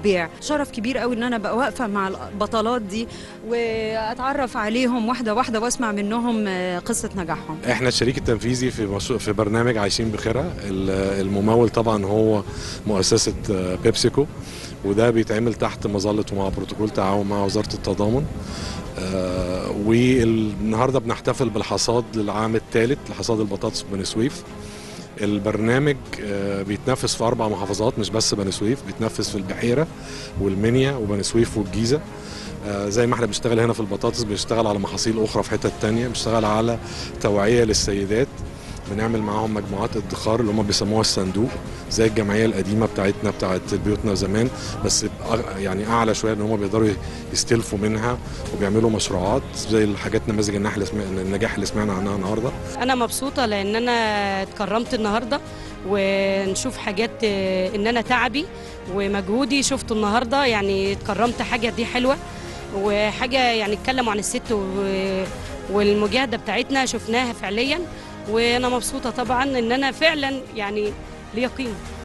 البيع شرف كبير قوي ان انا ابقى واقفه مع البطلات دي واتعرف عليهم واحده واحده واسمع منهم آه، قصه نجاحهم احنا الشريك التنفيذي في مشروع في برنامج عايشين بخيرها ال- الممول طبعا هو مؤسسه آه، بيبسيكو وده بيتعمل تحت مظله ومع بروتوكول تعاون مع وزاره التضامن آه، والنهارده بنحتفل بالحصاد للعام الثالث لحصاد البطاطس في بني سويف البرنامج آه، بيتنفذ في اربع محافظات مش بس بني سويف بيتنفذ في البحيره والمنيا وبني سويف والجيزه آه، زي ما احنا بنشتغل هنا في البطاطس بنشتغل على محاصيل اخرى في حتت تانية بنشتغل على توعية للسيدات بنعمل معاهم مجموعات ادخار اللي هم بيسموها الصندوق زي الجمعيه القديمه بتاعتنا بتاعت بيوتنا زمان بس بأغ- يعني اعلى شويه ان هم بيقدروا يستلفوا منها وبيعملوا مشروعات زي الحاجات نماذج النجاح اللي سمع- النجاح اللي سمعنا عنها النهارده انا مبسوطه لان انا اتكرمت النهارده ونشوف حاجات آه، ان انا تعبي ومجهودي شفته النهارده يعني اتكرمت حاجه دي حلوه وحاجه يعني اتكلموا عن الست و- والمجاهده بتاعتنا شفناها فعليا وانا مبسوطه طبعا ان انا فعلا يعني ليا قيمه